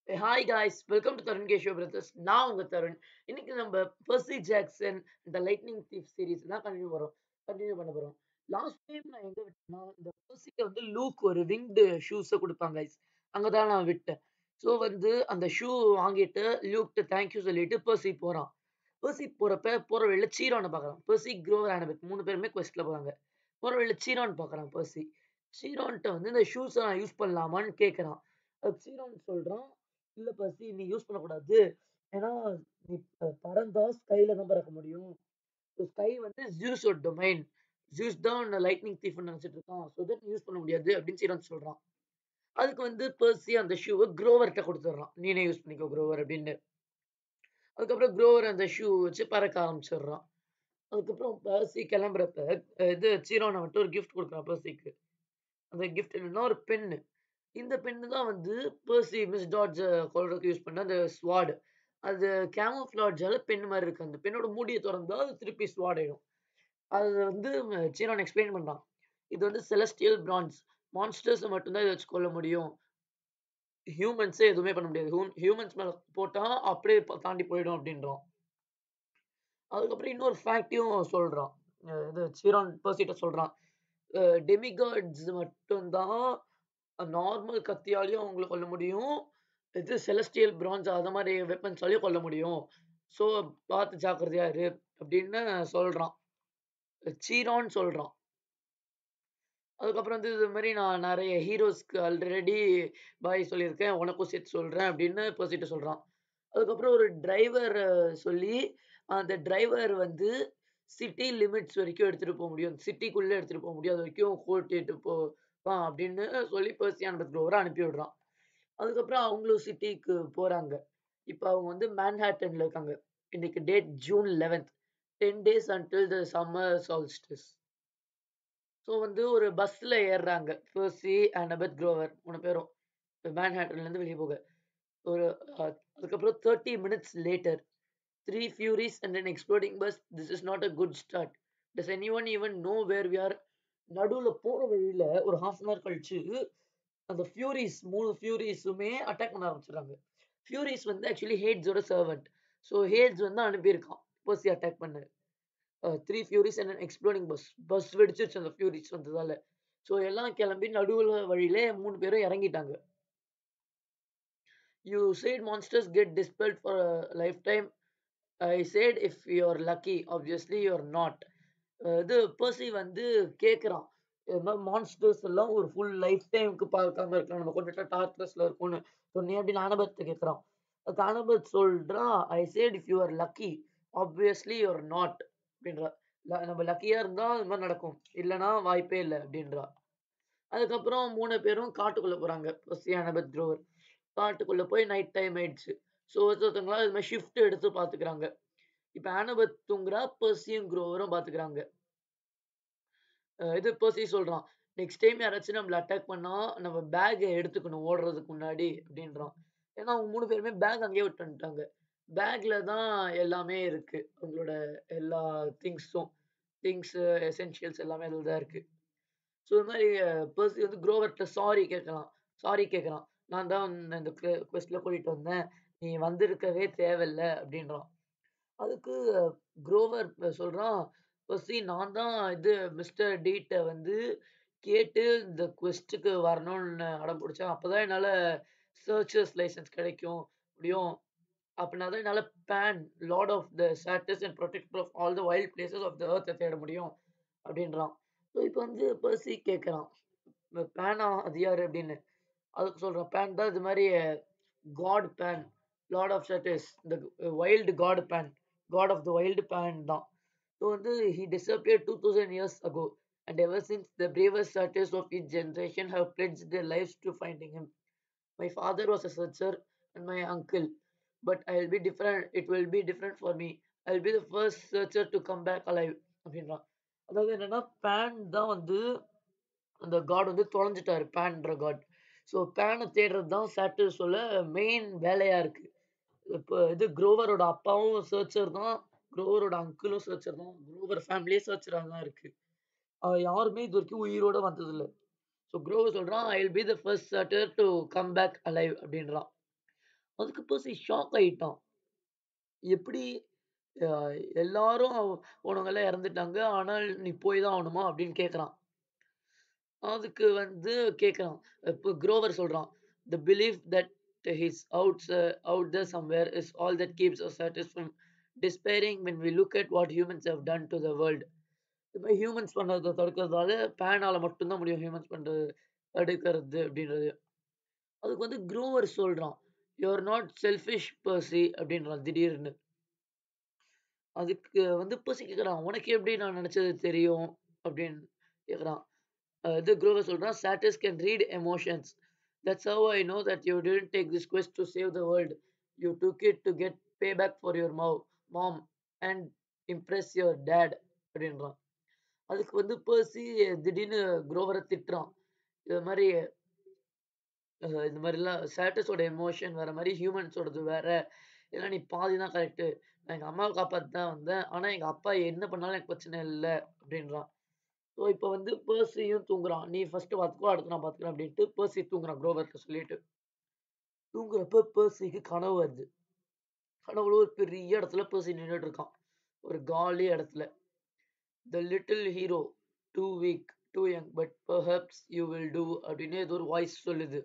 Hi guys welcome to Tarun Kesho brothers நான் உங்க தருண் இன்னைக்கு நம்ம பர்சி ஜாக்சன் இந்த லைட்னிங் தீப் சீரிஸ் தான் கண்டினியூ வரோம் கண்டினியூ பண்ண போறோம் லாஸ்ட் டைம் நான் எங்க விட்டேன்னா இந்த பர்சிக்கு வந்து லூக் ஒரு விங்டு ஷூஸை கொடுப்பாங்க guys அங்கதான் நான் விட்டேன் ஸோ வந்து அந்த ஷூ வாங்கிட்டு லியூக்ட்டு தேங்க்யூ சொல்லிட்டு பர்சி போறான் பர்சி போறப்ப போற வழியில சீரானை பார்க்கறான் பர்சி க்ரோவர் ஆனபெத் மூணு பேருமே questல போறாங்க போற வழியில சீரான் பார்க்கறான் பர்சி சீரான்ட்ட வந்து இந்த ஷூஸை நான் யூஸ் பண்ணலாமான்னு கேட்கறான் அதுக்கு சீரான் சொல்றான் இல்ல பர்சி நீ யூஸ் பண்ணக்கூடாது ஏன்னா நீ ப- பறந்தா ஸ்கைல தான் பறக்க முடியும் ஸ்கை வந்து ஜூஸோட டொமைன் ஜூஸ் தான் லைட்னிங் தீஃப்னு நினைச்சிட்டு இருக்கான் ஸோ தட் யூஸ் பண்ண முடியாது அப்படின்னு சீரான் சொல்றான் அதுக்கு வந்து பர்சி அந்த ஷூவை குரோவர்கிட்ட கொடுத்துட்றான் நீனே யூஸ் பண்ணிக்கோ குரோவர் அப்படின்னு அதுக்கப்புறம் குரோவர் அந்த ஷூ வச்சு பறக்க ஆரம்பிச்சிடுறான் அதுக்கப்புறம் பர்சி கிளம்புறப்ப அஹ் இது சீரோனை மட்டும் ஒரு கிஃப்ட் கொடுக்குறான் பர்சிக்கு அந்த கிஃப்ட் என்னன்னா ஒரு பென்னு இந்த பென்னு தான் வந்து பர்சி மிஸ் டாட்ஜ் கொள்றதுக்கு யூஸ் பண்ண அந்த ஸ்வாட் அது கேமோஃப்ளாட்ஜால பென் மாதிரி இருக்கு அந்த பெண்ணோட மூடியை திறந்தா அது திருப்பி ஸ்வாட் ஆயிடும் அது வந்து சீரோன் எக்ஸ்பிளைன் பண்றான் இது வந்து செலஸ்டியல் பிரான்ஸ் மான்ஸ்டர்ஸ் மட்டும்தான் இதை வச்சு கொள்ள முடியும் ஹியூமன்ஸே எதுவுமே பண்ண முடியாது ஹியூமன்ஸ் மேல போட்டா அப்படியே ப- தாண்டி போயிடும் அப்படின்றான் அதுக்கப்புறம் இன்னொரு ஃபேக்டையும் சொல்றான் அஹ் இது சீரான் பர்சிட்ட சொல்றான் டெமிகாட்ஸ் மட்டும்தான் நார்மல் கத்தியாலையும் அவங்கள கொல்ல முடியும் இது செலஸ்டியல் பிரான்ஸ் அது மாதிரி வெப்பன்ஸாலையும் கொல்ல முடியும் ஸோ பார்த்து ஜாக்கிரதையா இரு அப்படின்னு சொல்றான் சீரான் சொல்றான் அதுக்கப்புறம் வந்து இது மாதிரி நான் நிறைய ஹீரோஸ்க்கு ஆல்ரெடி பாய் சொல்லியிருக்கேன் உனக்கும் சேர்த்து சொல்றேன் அப்படின்னு பர்சிட்ட சொல்றான் அதுக்கப்புறம் ஒரு டிரைவர் சொல்லி அந்த டிரைவர் வந்து சிட்டி லிமிட்ஸ் வரைக்கும் எடுத்துட்டு போக முடியும் சிட்டிக்குள்ள எடுத்துட்டு போக முடியும் அது வரைக்கும் கூட்டிட்டு போவான் அப்படின்னு சொல்லி பர்சியான க்ரோவரை அனுப்பி விடுறான் அதுக்கப்புறம் அவங்களும் சிட்டிக்கு போறாங்க இப்போ அவங்க வந்து மேன்ஹாட்டன்ல இருக்காங்க இன்னைக்கு date June eleventh ten days until the summer solstice so வந்து ஒரு பஸ்ல ஏறுறாங்க பர்சி அண்ட் அபத் க்ரோவர் மூணு பேரும் மேன்ஹாட்டன்ல இருந்து வெளியே போக ஒரு அஹ், அதுக்கப்புறம் thirty minutes later three Furies and an exploding bus this is not a good start does any one even know where we are நடுவில் போகிற வழியில ஒரு ஹாஃப் அன் ஹவர் கழிச்சு அந்த ஃபியூரிஸ் மூணு ஃபியூரிஸுமே அட்டாக் பண்ண ஆரம்பிச்சிடுறாங்க ஃபியூரிஸ் வந்து ஆக்சுவலி ஹேட்ஸோட சர்வெண்ட் ஸோ ஹேட்ஸ் வந்து அனுப்பியிருக்கான் பர்சி அட்டாக் பண்ண three Furies and exploding bus bus வெடிச்சிருச்சு அந்த ஃபியூரிஸ் வந்ததால ஸோ எல்லாம் கிளம்பி நடுவில் வழியிலே மூணு பேரும் இறங்கிட்டாங்க you said monsters get dispelled for lifetime I said if you're lucky obviously you're not இது பர்சி வந்து கேட்குறான் இது மாதிரி மான்ஸ்டர்ஸ் எல்லாம் ஒரு ஃபுல் லைஃப் டைமுக்கு பார்க்காம இருக்கலாம் நம்ம கொஞ்சம் டார்க்னஸ்ல இருக்கும்னு சொன்னி அப்படின்னு அனபத் கேட்குறான் அதுக்கு அனபத் சொல்றான் I said if you're lucky obviously you're not அப்படின்றா ல- நம்ம லக்கியா இருந்தா இது மாதிரி நடக்கும் இல்லைன்னா வாய்ப்பே இல்லை அப்படின்றா அதுக்கப்புறம் மூணு பேரும் காட்டுக்குள்ள போறாங்க பர்சி அனபத் க்ரோவர் காட்டுக்குள்ள போய் நைட் டைம் ஆயிடுச்சு ஸோ ஒருத்தவங்களா இது மாதிரி ஷிஃப்ட் எடுத்து பாத்துக்கிறாங்க இப்ப ஆனபத் தூங்குறா பர்சியும் க்ரோவரும் பாத்துக்கிறாங்க அஹ் இது பர்சி சொல்றான் நெக்ஸ்ட் டைம் யாராச்சும் நம்மள அட்டாக் பண்ணா நம்ம பேக்கை எடுத்துக்கணும் ஓடுறதுக்கு முன்னாடி அப்படின்றான் ஏன்னா அவங்க மூணு பேருமே பேக் அங்கேயே விட்டு வந்துட்டாங்க பேக்ல தான் எல்லாமே இருக்கு அவங்களோட எல்லா திங்ஸும் திங்ஸ் எசென்ஷியல்ஸ் எல்லாமே அதில் தான் இருக்கு ஸோ இது மாதிரி பர்சி வந்து குரோவர்கிட்ட சாரி கேட்கலாம் சாரி கேட்கறான் நான் தான் உன்னை இந்த கொஸ்ட்ல கூட்டிட்டு வந்தேன் நீ வந்திருக்கவே தேவையில்ல அப்படின்றான் அதுக்கு குரோவர் சொல்றான் பர்சி நான் தான் இது மிஸ்டர் டீட்டை வந்து கேட்டு இந்த questக்கு வரணும்னு அடம் பிடிச்சேன் அப்பதான் என்னால சர்ச்சர்ஸ் லைசன்ஸ் கிடைக்கும் முடியும் அப்படின்னா தான் என்னால Pan lord of the satyrs and protector of all the wild places of the earth தேட முடியும் அப்படின்றான் ஸோ இப்போ வந்து பர்சி கேட்குறான் பேனா அது யாரு அப்படின்னு அதுக்கு சொல்றான் பேன் தான் இது மாதிரி god Pan lord of satyrs இந்த wild god Pan god of the wild Pan தான் ஸோ வந்து he disappeared two thousand years ago and ever since the bravest satyrs of each generation have pledged their lives to finding him my father was a searcher and my uncle but i'll be different it will be different for me i'll be the first searcher to come back alive அப்படின்றான் அதாவது என்னன்னா pan தான் வந்து அந்த God வந்து தொலைஞ்சிட்டாரு பேன்ற God so பேனை தேடுறது தான் சாட்டர்ஸோட மெயின் வேலையா இருக்கு இப்போ இது குரோவரோட அப்பாவும் சர்ச்சர் தான் குரோவரோட அங்கிளும் சர்ச்சர் தான் குரோவர் ஃபேமிலியே சர்ச்சராக தான் இருக்கு அவன் யாருமே இது வரைக்கும் உயிரோட வந்ததில்லை ஸோ குரோவர் சொல்றான் I will be the first searcher to come back alive அப்படின்றான் அதுக்கு பெர்சி ஷாக் ஆயிட்டான். எப்படி அ எல்லாரும் உனவங்கலாம் இறந்துட்டாங்க. ஆனால் நீ போய் தான் ஆகணுமா? அப்படின்னு கேட்குறான். அதுக்கு வந்து கேட்குறான். இப்ப குரோவர் சொல்றான். "The belief that his outs out there somewhere is all that keeps us satyrs from despairing when we look at what humans have done to the world." இப்ப ஹியூமன்ஸ் பண்ணத தடுக்கிறதால பேனால மட்டும் தான் முடியும் ஹியூமன்ஸ் பண்றது தடுக்கிறது அப்படின்றது. அதுக்கு வந்து குரோவர் சொல்றான். "You are not selfish Percy" அப்படின்றான் திடீர்னு. அதுக்கு வந்து பெர்சி கேட்குறான். "உனக்கு எப்படி நான் நினைச்சது தெரியும்?" அப்படின்னு கேட்குறான். அ இது குரோவர் சொல்றான். "Satyrs can read emotions. That's how I know that you didn't take this quest to save the world. You took it to get pay back for your ma mom and impress your dad" அப்படின்றான். அதுக்கு வந்து Percy திடீர்னு குரோவர திட்டுறான். இது மாரி அ இந்த மாரிலாம் சாட்டிஸோட emotion வேற மாரி, ஹியூமன்ஸோடது வேற. இதெல்லாம் நீ பாதி தான் கரெக்ட்டு. நான் எங்க அம்மாவ காப்பாத்த தான் வந்தேன். ஆனா எங்க அப்பா என்ன பண்ணாலும் எனக்கு பிரச்சனை இல்ல அப்படின்றான். ஸோ இப்ப வந்து பெர்சியும் தூங்குறான். "நீ ஃபர்ஸ்ட்டு பார்த்துக்கோ, அடுத்து நான் பார்த்துக்கிறேன்" அப்படின்ட்டு பெர்சி தூங்குறான் குரோவர்ட்ட சொல்லிட்டு. தூங்குறப்ப பெர்சிக்கு கனவு வருது. கனவுல ஒரு பெரிய இடத்துல பெர்சி நின்னுட்டு இருக்கான். ஒரு காலி இடத்துல. "The little hero, too weak, too young, but perhaps you will do" அப்படின்னு ஏதோ ஒரு வாய்ஸ் சொல்லுது.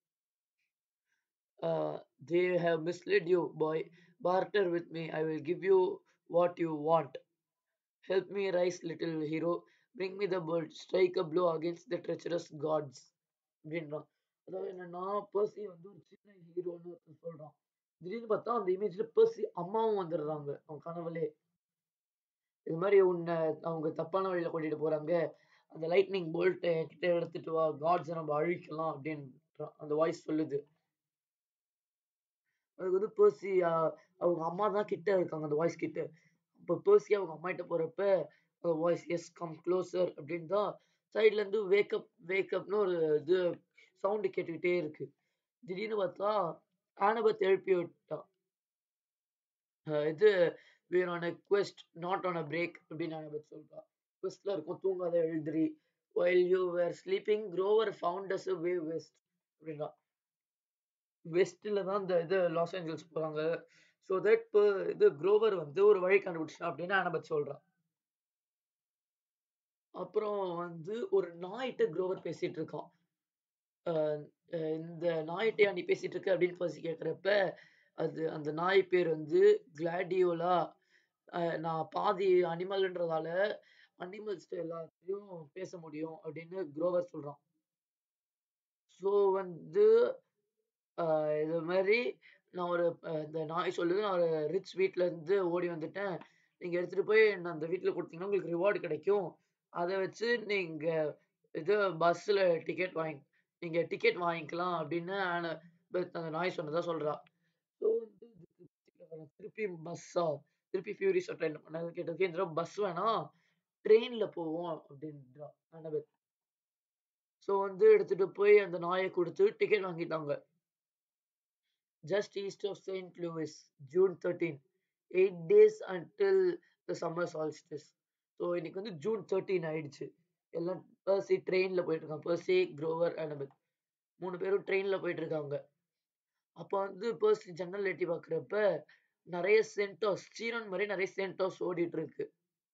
அ "they have misled you boy. Barter with me. I will give you what you want. Help me rise little hero. Bring me the world. Strike a blow against the treacherous gods" அப்படின்றான். அதாவது என்னன்னா, Percy வந்து ஒரு சின்ன ஹீரோன்னு ஒருத்தன் சொல்றான். திடீர்னு பார்த்தா அந்த இமேஜ்ல பெர்சி அம்மாவும் வந்துடுறாங்க. அவன் கனவுலே. இது மாரி உன்ன அவங்க தப்பான வழியில கூட்டிட்டு போறாங்க. அந்த லைட்னிங் போல்ட்ட என்கிட்ட எடுத்துட்டு வா. காட்ஸ நம்ம அழிக்கலாம் அப்படின்றான். அந்த வாய்ஸ் சொல்லுது. அதுக்கு வந்து பெர்சி அ அவங்க அம்மா தான் கிட்ட இருக்காங்க அந்த வாய்ஸ் கிட்ட. அப்ப பெர்சி அவங்க அம்மாகிட்ட போறப்ப, அந்த வாய்ஸ் "எஸ் கம் க்ளோசர்" அப்படின்னு தான் சைட்ல இருந்து வேக்கப் வேக்கப்ன்னு ஒரு இது சவுண்ட் கேட்டுக்கிட்டே இருக்கு. திடீர்னு பார்த்தா ஆனபெத் எழுப்பி விட்டா. அ இது "we are on a quest, not on a break" அப்படின்னு ஆனபெத் சொல்றா. "குவெஸ்ட்ல இருக்கோம், தூங்காத எழுந்திரி. While you were sleeping, Grover found us a way west" அப்படின்றா. வெஸ்ட்ல தான் இந்த இது லாஸ் ஏஞ்சல்ஸ் போறாங்க. ஸோ தட் பெ இது குரோவர் வந்து ஒரு வழி கண்டுபிடிச்சுட்டான் அப்படின்னு ஆனபெத் சொல்றா. அப்புறம் வந்து ஒரு நாய்ட்ட குரோவர் பேசிட்டு இருக்கான். அ அ "இந்த நாய்ட்டயா நீ பேசிட்டு இருக்க?" அப்படின்னு பெர்சி கேட்கிறப்ப, அது அந்த நாய் பேர் வந்து கிளாடியோலா. அ நான் பாதி அனிமல்ன்றதால, அனிமல்ஸ்ட்ட எல்லாத்தையும் பேச முடியும் அப்படின்னு குரோவர் சொல்றான். ஸோ வந்து அ இது மாரி நான் ஒரு அ இந்த நாய் சொல்லுது, "நான் ஒரு ரிச் வீட்ல இருந்து ஓடி வந்துட்டேன். நீங்க எடுத்துட்டு போய் என்ன அந்த வீட்ல குடுத்தீங்கன்னா, உங்களுக்கு ரிவார்ட் கிடைக்கும். அத வச்சு நீங்க இது பஸ்ல டிக்கெட் வாங்கி நீங்க டிக்கெட் வாங்கிக்கலாம்" அப்படின்னு ஆனபெத் அந்த நாய் சொன்னதா சொல்றா. ஸோ வந்து இதுக்கு திருப்பி பஸ்ஸா? திருப்பி ஃபியூரிஸா ட்ரெயின்ல போனேன்னு கேட்டதுக்கு, "இந்த தடவ பஸ் வேணாம், ட்ரெயின்ல போவோம்" அப்படின்றா ஆனபெத். ஸோ வந்து எடுத்துட்டு போய் அந்த நாய குடுத்து டிக்கெட் வாங்கிட்டாங்க. Just east of Saint Louis, June 13. 8 days until the summer solstice. So இன்னைக்கு வந்து ஜூன் 13 ஆயிடுச்சு. எல்லாம் பெர்சி ட்ரெயின்ல போயிட்டு இருக்கான். பெர்சி, குரோவர், ஆனபெத் 3 பேரும் ட்ரெயின்ல போயிட்டு இருக்காங்க. அப்ப வந்து பெர்சி ஜன்னல்ல எட்டி பார்க்கிறப்ப, நெறைய சென்டார்ஸ் சீரன் மாரி நெறைய சென்டார்ஸ் ஓடிட்டு இருக்கு.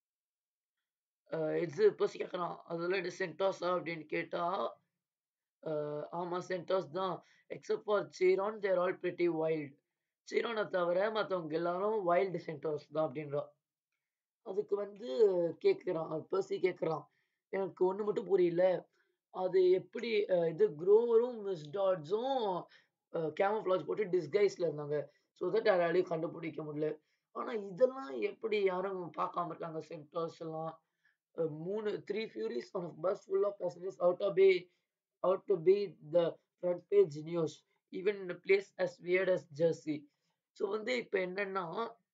அ இது பெர்சி கேட்குறான். "அதெல்லாம் என்ன சென்டார்ஸா?" அப்படின்னு கேட்டா, அ "ஆமா சென்டார்ஸ் தான். Except for Chiron, they are all pretty wild." சீரான தவிர மத்தவங்க எல்லாரும் வைல்ட் சென்டார்ஸ் தான் அப்படின்றா. அதுக்கு வந்து கேட்குறான் பெர்சி கேட்குறான். "எனக்கு ஒண்ணு மட்டும் புரியல. அது எப்படி அ இது குரோவரும், மிஸ் டாட்ஸும் அ கேமோஃப்ளாஜ் போட்டு டிஸ்கைஸ்ல இருந்தாங்க. ஸோ தட் யாராலயும் கண்டுபிடிக்க முடியல. ஆனா இதெல்லாம் எப்படி யாரும் பார்க்காம இருக்காங்க சென்டார்ஸ் எல்லாம். அ 3 3 Furies on a bus full of passengers out to be out to be the front page news, even in a place as weird as Jersey." So வந்து இப்ப என்னன்னா,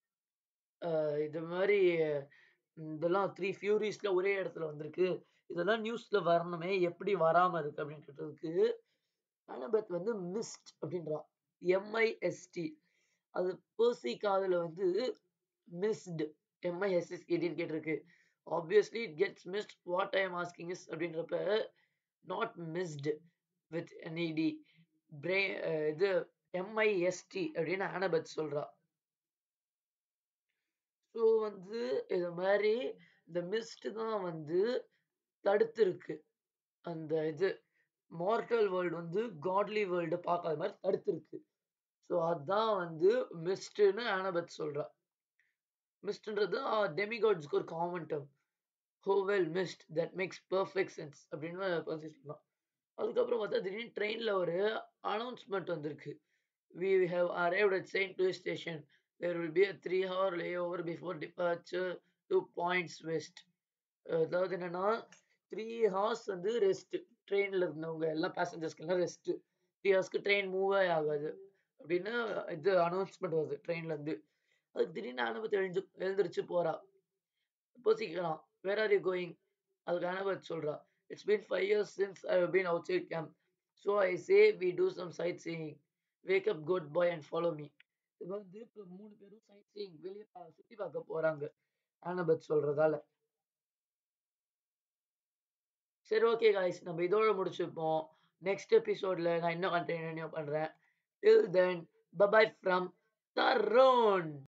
அ இது மாரி இதெல்லாம் 3 ஃபியூரிஸ்ல ஒரே இடத்துல வந்திருக்கு. இதெல்லாம் நியூஸ்ல வரணுமே, எப்படி வராம இருக்கு அப்படின்னு கேட்டதுக்கு, ஆனபெத் வந்து மிஸ்ட் அப்படின்றா. எம்-ஐ-எஸ்-டி. அது பெர்சி காதுல வந்து மிஸ்ட் எம்-ஐ-எஸ்-எஸ்-இ-டின்னு கேட்டிருக்கு. Obviously it gets mist. What I am asking is அப்படின்றப்ப, நாட் மிஸ்ட் வித் என்-இ-டி. பிரே அ இது எம்ஐஎஸ்டி அப்படின்னு ஆனபத் சொல்றா ஸோ வந்து இது மாதிரி இந்த மிஸ்ட் தான் வந்து தடுத்திருக்கு அந்த இது மார்டல் வேர்ல்டு வந்து காட்லி வேர்ல்டு பார்க்காத மாதிரி தடுத்திருக்கு ஸோ அதான் வந்து மிஸ்ட்னு ஆனபத் சொல்றா மிஸ்ட்ன்றது டெமிகாட்ஸ்க்கு ஒரு common term oh well mist that makes perfect sense அப்படின்னு பர்சி சொல்லலாம் அதுக்கப்புறம் பார்த்தா திடீர்னு ட்ரெயினில் ஒரு அனௌன்ஸ்மெண்ட் வந்திருக்கு we have arrived at Saint Louis station there will be a three hour layover before departure to points west அதாவது என்னன்னா த்ரீ ஹவர்ஸ் வந்து ரெஸ்ட் ட்ரெயினில் இருந்தவங்க எல்லா பேசஞ்சர்ஸ்க்கு எல்லாம் ரெஸ்ட் த்ரீ ஹவர்ஸ்க்கு ட்ரெயின் மூவே ஆகாது அப்படின்னு இது அனௌன்ஸ்மெண்ட் வருது ட்ரெயின்ல இருந்து அதுக்கு திடீர்னு அனுபவத்தை எழுந்து எழுந்திரிச்சு போறா யோசிக்கலாம் வேர் ஆர் யூ கோயிங் அதுக்கு அனுபவத் சொல்றா it's been five years since I been outside camp so I say we do some sightseeing wake up good boy and follow me இது வந்து இப்போ மூணு பேரும் சைட் சீயிங் வெளியே சுற்றி பார்க்க போறாங்க அனுபத் சொல்றதால சரி ஓகே காய்ஸ் நம்ம இதோட முடிச்சுப்போம் நெக்ஸ்ட் எபிசோட்ல நான் இன்னும் கண்டினியூ பண்றேன் till then bye bye from Tarun